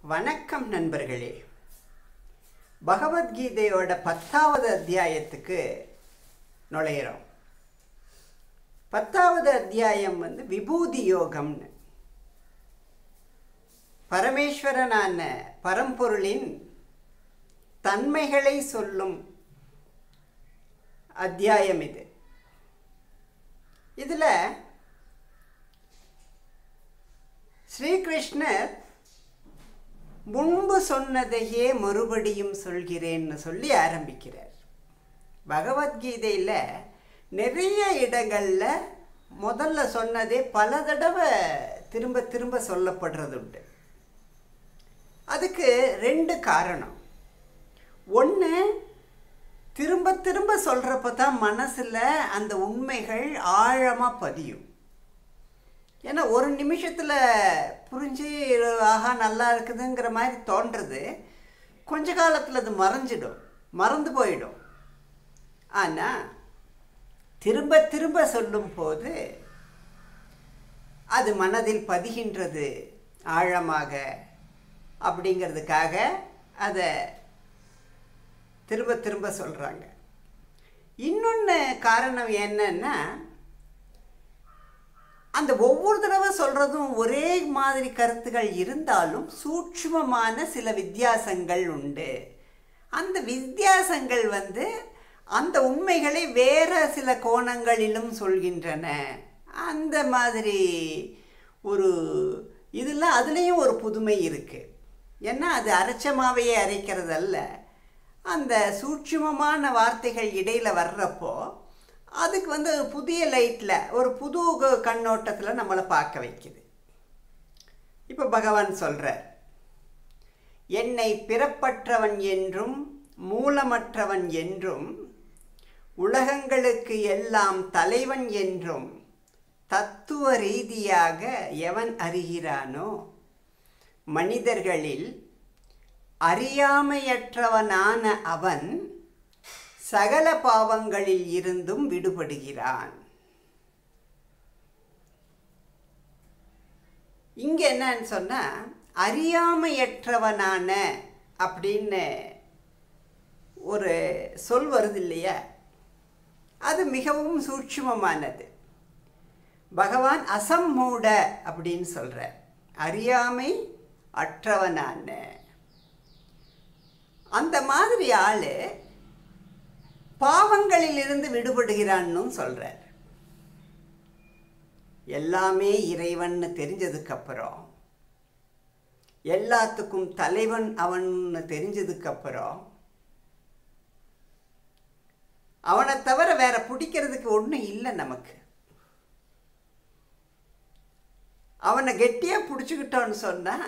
வணக்கம் நண்பர்களே பகவத்கீதையோட பத்தாவது அத்தியாயத்துக்கு நுழையிறோம் பத்தாவது அத்தியாயம் வந்து விபூதி யோகம்னு பரமேஸ்வரனான பரம்பொருளின் தன்மைகளை சொல்லும் அத்தியாயம் இது இதில் ஸ்ரீகிருஷ்ணர் முன்பு சொன்னதையே மறுபடியும் சொல்கிறேன்னு சொல்லி ஆரம்பிக்கிறார் பகவத்கீதையில் நிறைய இடங்களில் முதல்ல சொன்னதே பல தடவை திரும்ப திரும்ப சொல்லப்படுறது உண்டு அதுக்கு ரெண்டு காரணம் ஒன்று திரும்ப திரும்ப சொல்கிறப்ப தான் மனசில் அந்த உண்மைகள் ஆழமாக பதியும் ஏன்னா ஒரு நிமிஷத்தில் புரிஞ்சு ஆஹா நல்லா இருக்குதுங்கிற மாதிரி தோன்றது கொஞ்ச காலத்தில் அது மறைஞ்சிடும் மறந்து போயிடும் ஆனால் திரும்ப திரும்ப சொல்லும்போது அது மனதில் பதிகின்றது ஆழமாக அப்படிங்கிறதுக்காக அதை திரும்ப திரும்ப சொல்கிறாங்க இன்னொன்று காரணம் என்னன்னா அந்த ஒவ்வொரு தடவை சொல்கிறதும் ஒரே மாதிரி கருத்துகள் இருந்தாலும் சூட்சுமமான சில வித்தியாசங்கள் உண்டு அந்த வித்தியாசங்கள் வந்து அந்த உண்மைகளை வேற சில கோணங்களிலும் சொல்கின்றன அந்த மாதிரி ஒரு இதில் அதுலேயும் ஒரு புதுமை இருக்குது ஏன்னா அது அரைச்சமாவையே அரைக்கிறதல்ல அந்த சூட்சுமமான வார்த்தைகள் இடையில் வர்றப்போ அதுக்கு வந்து ஒரு புதிய லைட்டில் ஒரு புது கண்ணோட்டத்தில் நம்மளை பார்க்க வைக்குது இப்போ பகவான் சொல்கிறார் என்னை பிறப்பற்றவன் என்றும் மூலமற்றவன் என்றும் உலகங்களுக்கு எல்லாம் தலைவன் என்றும் தத்துவ ரீதியாக எவன் அறிகிறானோ மனிதர்களில் அறியாமையற்றவனான அவன் சகல பாவங்களில் இருந்தும் விடுபடுகிறான் இங்க என்னன்னு சொன்னா அறியாமையற்றவனான அப்படின்னு ஒரு சொல் வருது இல்லையா அது மிகவும் சூட்சுமமானது பகவான் அசம்மூட அப்படின்னு சொல்றார் அறியாமை அற்றவனான அந்த மாதிரி ஆளு பாவங்களிலிருந்து விடுபடுகிறான்னு சொல்கிறார் எல்லாமே இறைவன்னு தெரிஞ்சதுக்கப்புறம் எல்லாத்துக்கும் தலைவன் அவன்னு தெரிஞ்சதுக்கப்புறம் அவனை தவிர வேற பிடிக்கிறதுக்கு ஒன்றும் இல்லை நமக்கு அவனை கெட்டியாக பிடிச்சிக்கிட்டோன்னு சொன்னால்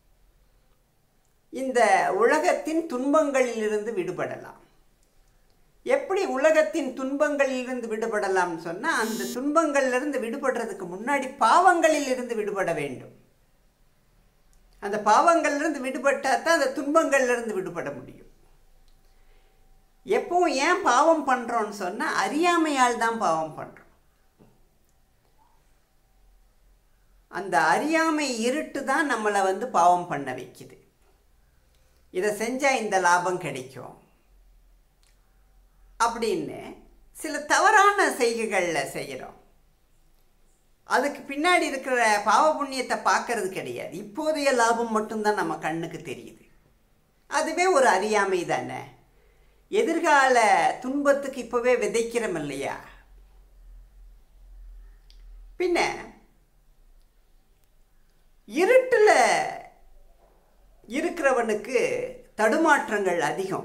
இந்த உலகத்தின் துன்பங்களிலிருந்து விடுபடலாம் எப்படி உலகத்தின் துன்பங்களிலிருந்து விடுபடலாம்னு சொன்னால் அந்த துன்பங்களிலிருந்து விடுபடுறதுக்கு முன்னாடி பாவங்களில் இருந்து விடுபட வேண்டும் அந்த பாவங்கள்லேருந்து விடுபட்டால் தான் அந்த துன்பங்கள்லேருந்து விடுபட முடியும் எப்பவும் ஏன் பாவம் பண்ணுறோன்னு சொன்னால் அறியாமையால் தான் பாவம் பண்ணுறோம் அந்த அறியாமை இருட்டு தான் நம்மளை வந்து பாவம் பண்ண வைக்குது இதை செஞ்சால் இந்த லாபம் கிடைக்கும் அப்படின்னு சில தவறான செய்கைகளில் செய்கிறோம் அதுக்கு பின்னாடி இருக்கிற பாவ புண்ணியத்தை பார்க்கறது கிடையாது இப்போதைய லாபம் மட்டும்தான் நம்ம கண்ணுக்கு தெரியுது அதுவே ஒரு அறியாமை தானே எதிர்கால துன்பத்துக்கு இப்போவே விதைக்கிறோம் இல்லையா பின்ன இருட்டில் இருக்கிறவனுக்கு தடுமாற்றங்கள் அதிகம்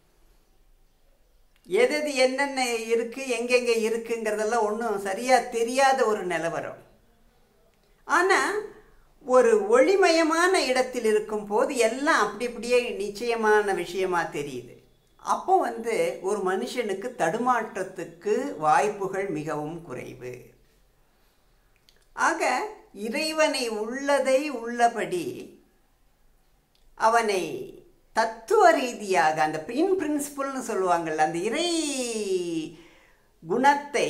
எது எது என்னென்ன இருக்குது எங்கெங்கே இருக்குங்கிறதெல்லாம் ஒன்றும் சரியாக தெரியாத ஒரு நிலவரம் ஆனால் ஒரு ஒளிமயமான இடத்தில் இருக்கும் போது எல்லாம் அப்படி அப்படியே நிச்சயமான விஷயமா தெரியுது அப்போ வந்து ஒரு மனுஷனுக்கு தடுமாற்றத்துக்கு வாய்ப்புகள் மிகவும் குறைவு ஆக இறைவனை உள்ளதை உள்ளபடி அவனை தத்துவ ரீதியாக அந்த இன் பிரின்சிபல்னு சொல்லுவாங்கள்ல அந்த இறை குணத்தை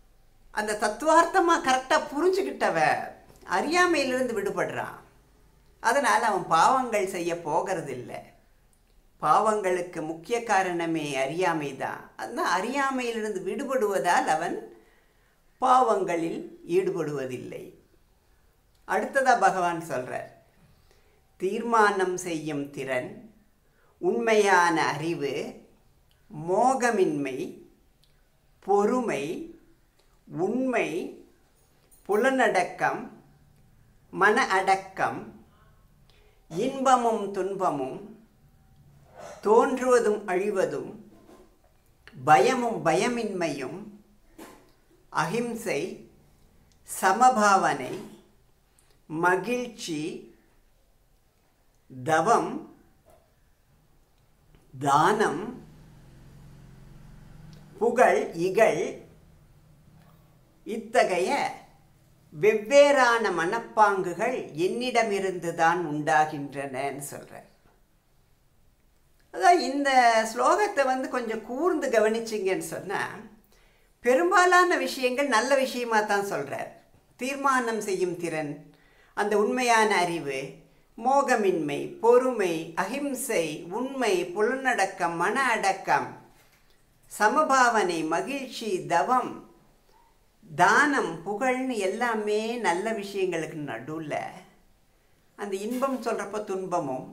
அந்த தத்துவார்த்தமாக கரெக்டாக புரிஞ்சுக்கிட்டவ அறியாமையிலிருந்து விடுபடுறான் அதனால் அவன் பாவங்கள் செய்ய போகிறதில்லை பாவங்களுக்கு முக்கிய காரணமே அறியாமை தான் அந்த அறியாமையிலிருந்து விடுபடுவதால் அவன் பாவங்களில் ஈடுபடுவதில்லை அடுத்ததா பகவான் சொல்றார் தீர்மானம் செய்யும் திறன் உண்மையான அறிவு மோகமின்மை பொறுமை உண்மை புலனடக்கம் மன அடக்கம் இன்பமும் துன்பமும் தோன்றுவதும் அழிவதும் பயமும் பயமின்மையும் அகிம்சை சமபாவனை மகிழ்ச்சி தவம் தானம் புகழ் இகழ் இத்தகைய வெவ்வேறான மனப்பாங்குகள் என்னிடமிருந்து தான் உண்டாகின்றனன்னு சொல்கிறார் அதான் இந்த ஸ்லோகத்தை வந்து கொஞ்சம் கூர்ந்து கவனிச்சிங்கன்னு சொன்னால் பெரும்பாலான விஷயங்கள் நல்ல விஷயமா தான் சொல்கிறார் தீர்மானம் செய்யும் திறன் அந்த உண்மையான அறிவு மோகமின்மை பொறுமை அகிம்சை உண்மை புலனடக்கம் மன அடக்கம் சமபாவனை மகிழ்ச்சி தவம் தானம் புகழ்னு எல்லாமே நல்ல விஷயங்களுக்கு நடுவில் அந்த இன்பம் சொல்கிறப்ப துன்பமும்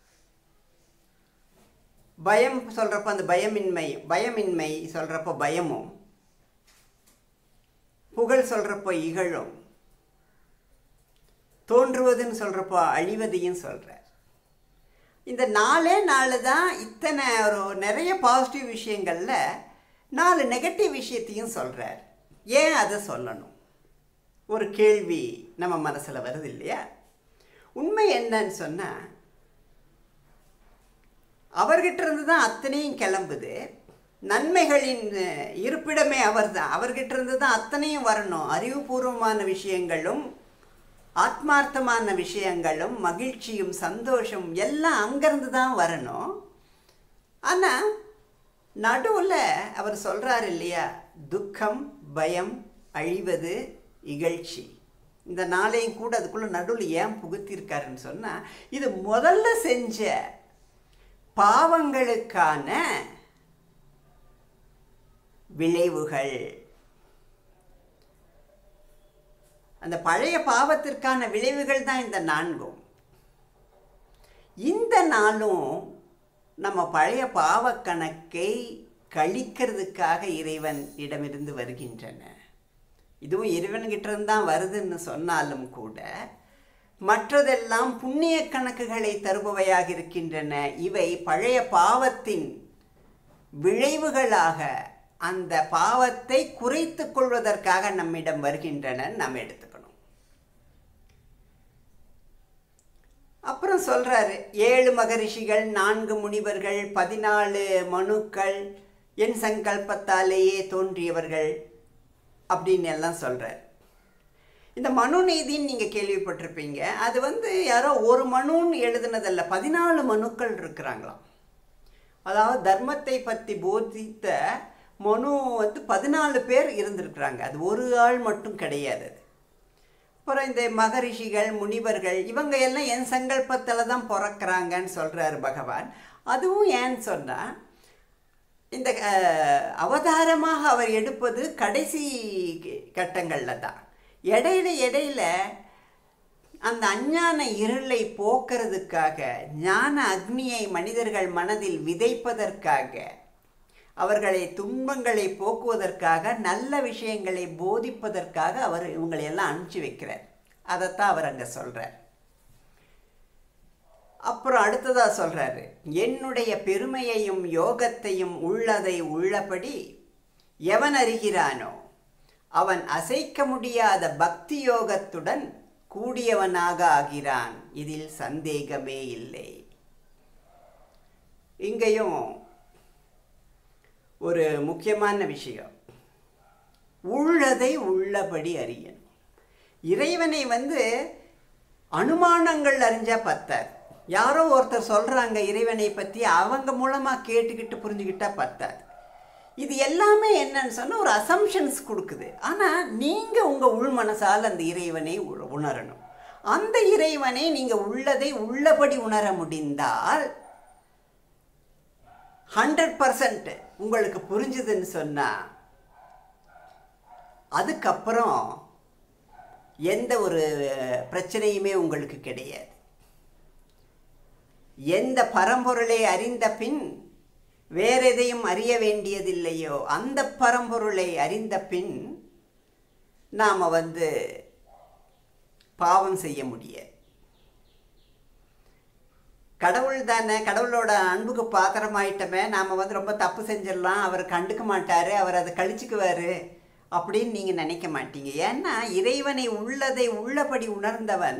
பயம் சொல்கிறப்ப அந்த பயமின்மை பயமின்மை சொல்கிறப்ப பயமும் புகழ் சொல்கிறப்போ இகழும் தோன்றுவதுன்னு சொல்கிறப்போ அழிவதையும் சொல்கிறார் இந்த நாலே நாலு தான் இத்தனை ஒரு நிறைய பாசிட்டிவ் விஷயங்களில் நாலு நெகட்டிவ் விஷயத்தையும் சொல்கிறார் ஏன் அதை சொல்லணும் ஒரு கேள்வி நம்ம மனசில் வருது இல்லையா உண்மை என்னன்னு சொன்னால் அவர்கிட்ட இருந்து தான் அத்தனையும் கிளம்புது நன்மைகளின் இருப்பிடமே அவர் தான் அவர்கிட்ட இருந்து தான் அத்தனையும் வரணும் அறிவுபூர்வமான விஷயங்களும் ஆத்மார்த்தமான விஷயங்களும் மகிழ்ச்சியும் சந்தோஷம் எல்லாம் அங்கேருந்து தான் வரணும் ஆனால் நடுவில் அவர் சொல்கிறார் இல்லையா துக்கம் பயம் அழிவது இகழ்ச்சி இந்த நாளையும் கூட அதுக்குள்ளே நடுவில் ஏன் புகுத்திருக்காருன்னு சொன்னால் இது முதல்ல செஞ்ச பாவங்களுக்கான விளைவுகள் அந்த பழைய பாவத்திற்கான விளைவுகள் தான் இந்த நான்கும் இந்த நாளும் நம்ம பழைய பாவக்கணக்கை கழிக்கிறதுக்காக இறைவன் இடமிருந்து வருகின்றன இதுவும் இறைவன்கிட்ட இருந்து தான் வருதுன்னு சொன்னாலும் கூட மற்றதெல்லாம் புண்ணிய கணக்குகளை தருபவையாக இருக்கின்றன இவை பழைய பாவத்தின் விளைவுகளாக அந்த பாவத்தை குறைத்து கொள்வதற்காக நம்மிடம் வருகின்றன நம்ம எடுத்துக்கணும் அப்புறம் சொல்றாரு ஏழு மகரிஷிகள் நான்கு முனிவர்கள் பதினாலு மனுக்கள் என் சங்கல்பத்தாலேயே தோன்றியவர்கள் அப்படின்னு எல்லாம் சொல்றார் இந்த மனு நீதின்னு நீங்கள் கேள்விப்பட்டிருப்பீங்க அது வந்து யாரோ ஒரு மனுன்னு எழுதுனதல்ல பதினாலு மனுக்கள் இருக்கிறாங்களாம் அதாவது தர்மத்தை பற்றி போதித்த மனு வந்து பதினாலு பேர் இருந்திருக்கிறாங்க அது ஒரு ஆள் மட்டும் கிடையாது அது அப்புறம் இந்த மகரிஷிகள் முனிவர்கள் இவங்க எல்லாம் என் சங்கல்பத்தில் தான் பிறக்கிறாங்கன்னு சொல்கிறாரு பகவான் அதுவும் ஏன்னு சொன்னால் இந்த அவதாரமாக அவர் எடுப்பது கடைசி கட்டங்களில் தான் இடையில இடையில அந்த அஞ்ஞான இருளை போக்குறதுக்காக ஞான அக்னியை மனிதர்கள் மனதில் விதைப்பதற்காக அவர்களை துன்பங்களை போக்குவதற்காக நல்ல விஷயங்களை போதிப்பதற்காக அவர் இவங்களை எல்லாம் அனுப்பிச்சி வைக்கிறார் அதைத்தான் அவர் அங்கே சொல்கிறார் அப்புறம் அடுத்ததாக சொல்கிறாரு என்னுடைய பெருமையையும் யோகத்தையும் உள்ளதை உள்ளபடி எவன் அறிகிறானோ அவன் அசைக்க முடியாத பக்தி யோகத்துடன் கூடியவனாக ஆகிறான் இதில் சந்தேகமே இல்லை இங்கேயும் ஒரு முக்கியமான விஷயம் உள்ளதை உள்ளபடி அறியணும் இறைவனை வந்து அனுமானங்கள் அறிஞ்சா பத்தாது யாரோ ஒருத்தர் சொல்கிறாங்க இறைவனை பற்றி அவங்க மூலமாக கேட்டுக்கிட்டு புரிஞ்சுக்கிட்டா பத்தாது இது எல்லாமே என்னன்னு சொன்னால் ஒரு அசம்ஷன்ஸ் கொடுக்குது ஆனால் நீங்கள் உங்கள் உள் மனசால் அந்த இறைவனை உணரணும் அந்த இறைவனை நீங்க உள்ளதை உள்ளபடி உணர முடிந்தால் ஹண்ட்ரட் பர்சன்ட் உங்களுக்கு புரிஞ்சுதுன்னு சொன்னா அதுக்கப்புறம் எந்த ஒரு பிரச்சனையுமே உங்களுக்கு கிடையாது எந்த பரம்பொருளை அறிந்த பின் வேற எதையும் அறிய வேண்டியதில்லையோ அந்த பரம்பொருளை அறிந்த பின் நாம் வந்து பாவம் செய்ய முடியாது கடவுள் தானே கடவுளோட அன்புக்கு பாத்திரமாயிட்டமே நாம் வந்து ரொம்ப தப்பு செஞ்சிடலாம் அவர் கண்டுக்க மாட்டார் அவர் அதை கழிச்சுக்குவார் அப்படின்னு நீங்கள் நினைக்க மாட்டீங்க ஏன்னா இறைவனை உள்ளதை உள்ளபடி உணர்ந்தவன்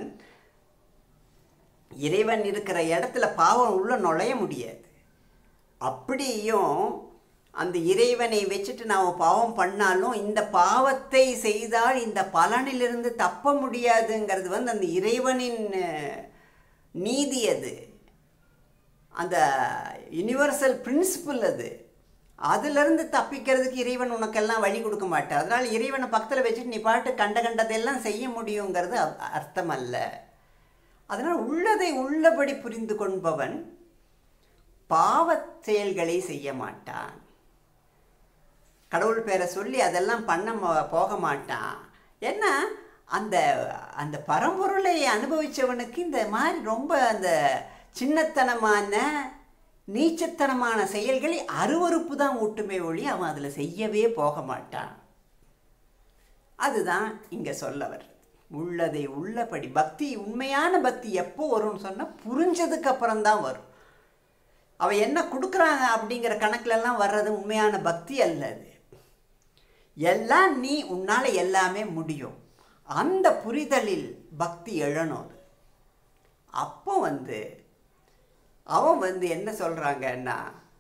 இறைவன் இருக்கிற இடத்துல பாவம் உள்ள நுழைய முடியாது அப்படியும் அந்த இறைவனை வச்சுட்டு நாம் பாவம் பண்ணாலும் இந்த பாவத்தை செய்தால் இந்த பலனிலிருந்து தப்ப முடியாதுங்கிறது வந்து அந்த இறைவனின் அஹ், நீதி அது அந்த யுனிவர்சல் பிரின்சிபல் அது அதிலிருந்து தப்பிக்கிறதுக்கு இறைவன் உனக்கெல்லாம் வழி கொடுக்க மாட்டார் அதனால் இறைவனை பக்கத்தில் வச்சுட்டு நீ பாட்டு கண்ட கண்டதெல்லாம் செய்ய முடியுங்கிறது அ- அர்த்தம் அல்ல அதனால் உள்ளதை உள்ளபடி புரிந்து கொள்பவன் பாவச் செயல்களை செய்ய மாட்டான் கடவுள் பேரை சொல்லி அதெல்லாம் பண்ண ம- போக மாட்டான் ஏன்னா அந்த அந்த பரம்பொருளை அனுபவிச்சவனுக்கு இந்த மாதிரி ரொம்ப அந்த சின்னத்தனமான நீச்சத்தனமான செயல்களை அருவருப்பு தான் ஊட்டுமே ஒழி அவன் அதில் செய்யவே போக மாட்டான் அதுதான் இங்கே சொல்ல வர்றது உள்ளதை உள்ளபடி பக்தி உண்மையான பக்தி எப்போ வரும்னு சொன்னால் புரிஞ்சதுக்கு அப்புறம் தான் வரும் அவ என்ன கொடுக்குறாங்க அப்படிங்கிற கணக்குலலாம் வர்றது உண்மையான பக்தி அல்ல அது எல்லாம் நீ உன்னால் எல்லாமே முடியும் அந்த புரிதலில் பக்தி எழணும் அது அப்போ வந்து அவன் வந்து என்ன சொல்கிறாங்கன்னா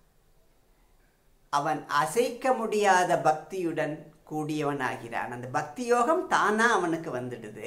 அவன் அசைக்க முடியாத பக்தியுடன் கூடியவனாகிறான் அந்த பக்தி யோகம் தானா அவனுக்கு வந்துடுது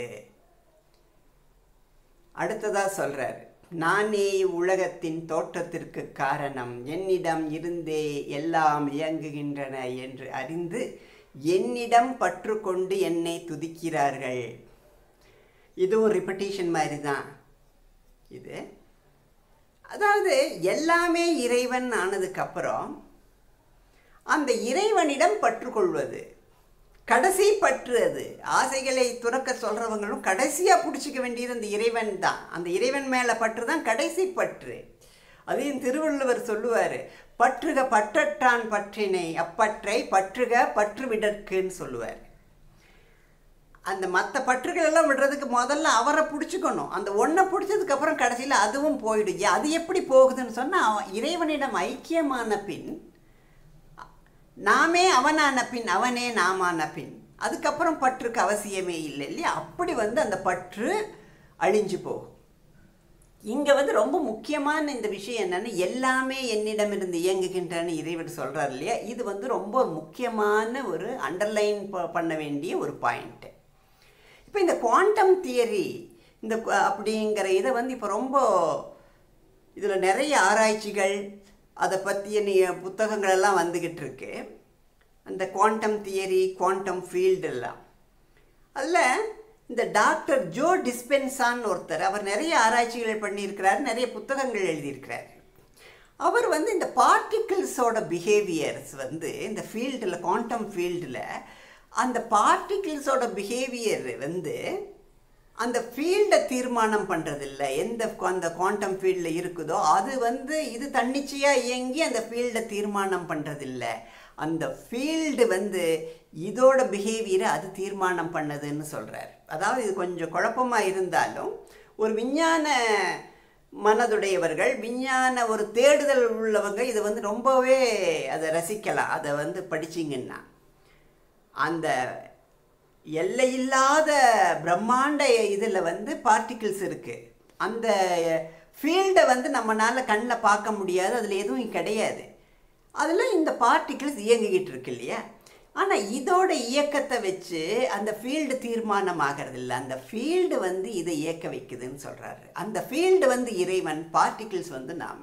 அடுத்ததா சொல்றாரு நானே உலகத்தின் தோற்றத்திற்கு காரணம் என்னிடம் இருந்தே எல்லாம் இயங்குகின்றன என்று அறிந்து என்னிடம் பற்று கொண்டு என்னை துதிக்கிறார்கள் இதுவும் ரிப்பட்டேஷன் மாதிரி தான் இது அதாவது எல்லாமே இறைவன் ஆனதுக்கப்புறம் அந்த இறைவனிடம் பற்றுக்கொள்வது கடைசி பற்று அது ஆசைகளை துறக்க சொல்கிறவங்களும் கடைசியாக பிடிச்சிக்க வேண்டியது அந்த இறைவன் தான் அந்த இறைவன் மேலே பற்று தான் கடைசி பற்று அதையும் திருவள்ளுவர் சொல்லுவார் பற்றுக பற்றற்றான் பற்றினை அப்பற்றை பற்றுக பற்று விடற்குன்னு சொல்லுவார் அந்த மற்ற பற்றுகள் எல்லாம் விடுறதுக்கு முதல்ல அவரை பிடிச்சிக்கணும் அந்த ஒன்றை பிடிச்சதுக்கப்புறம் கடைசியில் அதுவும் போயிடும் ஏ- அது எப்படி போகுதுன்னு சொன்னால் இறைவனிடம் ஐக்கியமான பின் நாமே அவனான பின் அவனே நாமான பின் அதுக்கப்புறம் பற்றுக்கு அவசியமே இல்லை இல்லையா அப்படி வந்து அந்த பற்று அழிஞ்சு போகும் இங்கே வந்து ரொம்ப முக்கியமான இந்த விஷயம் என்னன்னா எல்லாமே என்னிடமிருந்து இயங்குகின்றன இறைவன் சொல்கிறார் இல்லையா இது வந்து ரொம்ப முக்கியமான ஒரு அண்டர்லைன் பண்ண வேண்டிய ஒரு பாயிண்ட்டு இப்போ இந்த குவாண்டம் தியரி இந்த கு- அப்படிங்கிற இதை வந்து இப்போ ரொம்ப இதில் நிறைய ஆராய்ச்சிகள் அதை பற்றிய நீ புத்தகங்கள் எல்லாம் வந்துக்கிட்டு இருக்கு அந்த குவாண்டம் தியரி குவாண்டம் ஃபீல்டு எல்லாம் அதில் இந்த டாக்டர் ஜோ டிஸ்பென்சான்னு ஒருத்தர் அவர் நிறைய ஆராய்ச்சிகள் பண்ணியிருக்கிறார் நிறைய புத்தகங்கள் எழுதியிருக்கிறார் அவர் வந்து இந்த பார்ட்டிகிள்ஸோட பிஹேவியர்ஸ் வந்து இந்த ஃபீல்டில் குவாண்டம் ஃபீல்டில் அந்த பார்ட்டிகிள்ஸோட பிஹேவியர் வந்து அந்த ஃபீல்டை தீர்மானம் பண்ணுறதில்ல எந்த கு- அந்த குவாண்டம் ஃபீல்டில் இருக்குதோ அது வந்து இது தன்னிச்சையாக இயங்கி அந்த ஃபீல்டை தீர்மானம் பண்ணுறதில்ல அந்த ஃபீல்டு வந்து இதோட பிஹேவியரை அது தீர்மானம் பண்ணுதுன்னு சொல்கிறார் அதாவது இது கொஞ்சம் குழப்பமாக இருந்தாலும் ஒரு விஞ்ஞான மனதுடையவர்கள் விஞ்ஞான ஒரு தேடுதல் உள்ளவங்க இதை வந்து ரொம்பவே அதை ரசிக்கலாம் அதை வந்து படிச்சிங்கன்னா அந்த எல்லையில்லாத பிரம்மாண்ட இதில் வந்து பார்ட்டிகிள்ஸ் இருக்குது அந்த ஃபீல்டை வந்து நம்மளால் கண்ணில் பார்க்க முடியாது அதில் எதுவும் கிடையாது அதில் இந்த பார்ட்டிகிள்ஸ் இயங்கிக்கிட்டு இருக்கு இல்லையா ஆனால் இதோட இயக்கத்தை வச்சு அந்த ஃபீல்டு தீர்மானம் ஆகிறது இல்லை அந்த ஃபீல்டு வந்து இதை இயக்க வைக்குதுன்னு சொல்கிறாரு அந்த ஃபீல்டு வந்து இறைவன் பார்ட்டிகிள்ஸ் வந்து நாம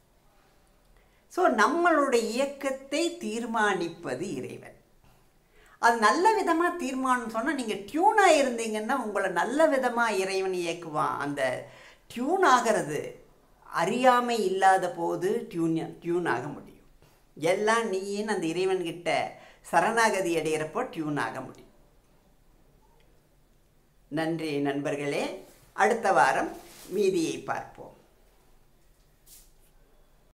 ஸோ நம்மளுடைய இயக்கத்தை தீர்மானிப்பது இறைவன் அது நல்ல விதமாக தீர்மானம் சொன்னால் நீங்கள் டியூனாக இருந்தீங்கன்னா உங்களை நல்ல விதமாக இறைவன் இயக்குவான் அந்த டியூன் ஆகிறது அறியாமை இல்லாத போது டியூன் டியூன் ஆக முடியும் எல்லாம் நீன்னு அந்த இறைவன்கிட்ட சரணாகதி அடைகிறப்போ டியூன் ஆக முடியும் நன்றி நண்பர்களே அடுத்த வாரம் மீதியை பார்ப்போம்